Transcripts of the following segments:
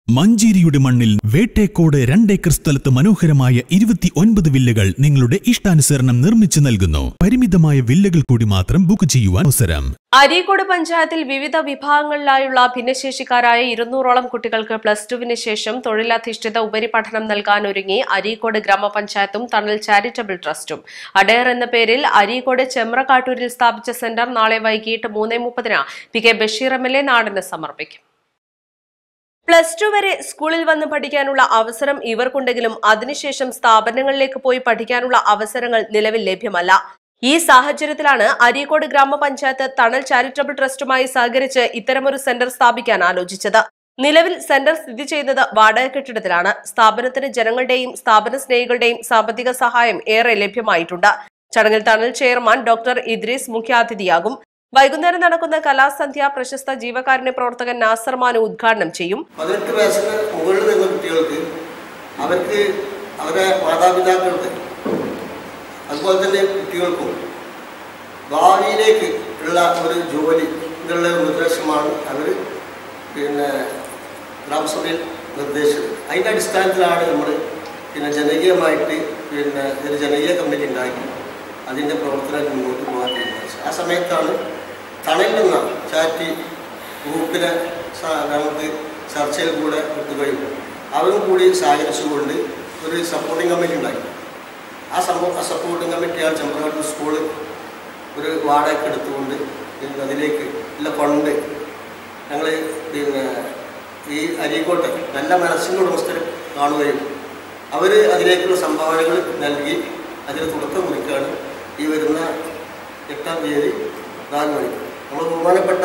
മഞ്ചേരിയുടെ മണ്ണിൽ വേട്ടേക്കോട് രണ്ടേക്കർ സ്ഥലത്ത് മനോഹരമായ ഇരുപത്തി ഒൻപത് വില്ലകൾ നിങ്ങളുടെ ഇഷ്ടാനുസരണം നിർമ്മിച്ചു നൽകുന്നു പരിമിതമായ വില്ലകൾ കൂടി മാത്രം ബുക്ക് ചെയ്യുവാൻ അവസരം അരീക്കോട് പഞ്ചായത്തിൽ വിവിധ വിഭാഗങ്ങളിലായുള്ള ഭിന്നശേഷിക്കാരായ ഇരുന്നൂറോളം കുട്ടികൾക്ക് പ്ലസ് ടുവിന് ശേഷം തൊഴിലധിഷ്ഠിത ഉപരിപഠനം നൽകാനൊരുങ്ങി അരീക്കോട് ഗ്രാമപഞ്ചായത്തും തണൽ ചാരിറ്റബിൾ ട്രസ്റ്റും അഡയർ എന്ന പേരിൽ അരീക്കോട് ചെമ്രക്കാട്ടൂരിൽ സ്ഥാപിച്ച സെന്റർ നാളെ വൈകിട്ട് മൂന്ന് മുപ്പതിന് P K Basheer M L A നാടിന് സമർപ്പിക്കും പ്ലസ് ടു വരെ സ്കൂളിൽ വന്ന് പഠിക്കാനുള്ള അവസരം ഇവർക്കുണ്ടെങ്കിലും അതിനുശേഷം സ്ഥാപനങ്ങളിലേക്ക് പോയി പഠിക്കാനുള്ള അവസരങ്ങൾ നിലവിൽ ലഭ്യമല്ല ഈ സാഹചര്യത്തിലാണ് അരീക്കോട് ഗ്രാമപഞ്ചായത്ത് തണൽ ചാരിറ്റബിൾ ട്രസ്റ്റുമായി സഹകരിച്ച് ഇത്തരമൊരു സെന്റർ സ്ഥാപിക്കാൻ ആലോചിച്ചത് നിലവിൽ സെന്റർ സ്ഥിതി ചെയ്യുന്നത് വാടക കെട്ടിടത്തിലാണ് സ്ഥാപനത്തിന് ജനങ്ങളുടെയും സ്ഥാപന സ്നേഹികളുടെയും സാമ്പത്തിക സഹായം ഏറെ ലഭ്യമായിട്ടുണ്ട് ചടങ്ങിൽ തണൽ ചെയർമാൻ ഡോക്ടർ ഇദ്രീസ് മുഖ്യാതിഥിയാകും വൈകുന്നേരം നടക്കുന്ന കലാസന്ധ്യ പ്രശസ്ത ജീവകാരുണ്യ പ്രവർത്തകൻ നാസർ മാനു ഉദ്ഘാടനം ചെയ്യും പതിനെട്ട് വയസ്സിന് മുകളിൽ നിന്ന കുട്ടികൾക്ക് അവർക്ക് അവരുടെ മാതാപിതാക്കൾക്ക് അതുപോലെ തന്നെ കുട്ടികൾക്കും ഭാവിയിലേക്ക് ഉള്ള ഒരു ജോലി എന്നുള്ള ഒരു നിർദ്ദേശമാണ് അവർ പിന്നെ ഗ്രാമസഭയിൽ നിർദ്ദേശിച്ചത് അതിൻ്റെ അടിസ്ഥാനത്തിലാണ് നമ്മൾ പിന്നെ ജനകീയമായിട്ട് പിന്നെ ഒരു ജനകീയ കമ്മിറ്റി ഉണ്ടാക്കി അതിൻ്റെ പ്രവർത്തനം മുന്നോട്ട് പോകാൻ തീരുമാനിച്ചത് ആ സമയത്താണ് തണൽ നിന്ന ചാറ്റി ഗ്രൂപ്പിനെ സ- നമുക്ക് ചർച്ചയിൽ കൂടെ കിട്ടുകയും അവരും കൂടി സഹകരിച്ചുകൊണ്ട് ഒരു സപ്പോർട്ടിംഗ് കമ്മിറ്റി ഉണ്ടാക്കി ആ സംഭവം ആ സപ്പോർട്ടിംഗ് കമ്മിറ്റിയാണ് ചെമ്പറക്കാട്ട് സ്കൂള് ഒരു വാടക എടുത്തുകൊണ്ട് പിന്നെ അതിലേക്ക് ഉള്ള ഫണ്ട് ഞങ്ങൾ പിന്നെ ഈ അരീക്കോട്ടെ നല്ല മനസ്സിൻ്റെ ഉടമസ്ഥരെ കാണുകയും അവർ അതിലേക്കുള്ള സംഭാവനകൾ നൽകി അതിന് തുടക്കം കുറിക്കുകയാണ് ഈ വരുന്ന എട്ടാം തീയതി നാല് മണിക്ക് നമ്മൾ ബഹുമാനപ്പെട്ട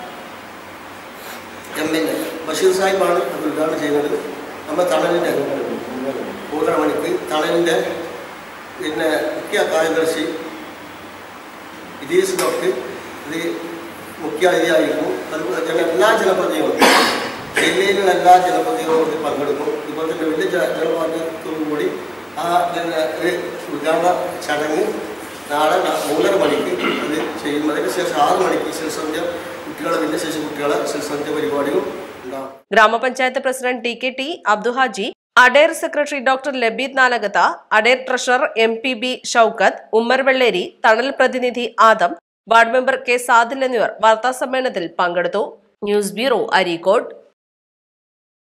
എം എൽ എ ബഷീർ സാഹിബാണ് അത് ഉദ്ഘാടനം ചെയ്യുന്നത് നമ്മൾ തണലിൻ്റെ മൂന്നര മണിക്ക് തണലിൻ്റെ പിന്നെ മുഖ്യ കാര്യദർശി ഇദീസ് ഡോക്ടർ ഇത് മുഖ്യ അതിഥിയായിരിക്കും അതുപോലെ തന്നെ എല്ലാ ജനപ്രതിനിധികളും ജില്ലയിലുള്ള എല്ലാ ജനപ്രതിനിധികളും ഇതിൽ പങ്കെടുക്കും ഇതുപോലെ തന്നെ വലിയ ജ- ജനപ്രതിനിധിത്തോടു കൂടി ആ പിന്നെ ഒരു ഉദ്ഘാടന ചടങ്ങ് നാളെ ന- മൂന്നര മണിക്ക് അത് ചെയ്യും അതിന് ശേഷം ആറ് മണിക്ക് ശിൽസന്ധ്യ കുട്ടികളെ ഭിന്നശേഷി കുട്ടികളെ ശിൽസന്ധ്യ പരിപാടികളും ഉണ്ടാകും ഗ്രാമപഞ്ചായത്ത് president T K T Abdu Haji അഡേർ സെക്രട്ടറി ഡോക്ടർ ലബീദ് നാലകത്ത അഡേർ treasurer M P B Shoukath Ummer Velleri Thanal പ്രതിനിധി Adam ward member K Sadil എന്നിവർ വാർത്താസമ്മേളനത്തിൽ പങ്കെടുത്തു ന്യൂസ് ബ്യൂറോ അരീക്കോട്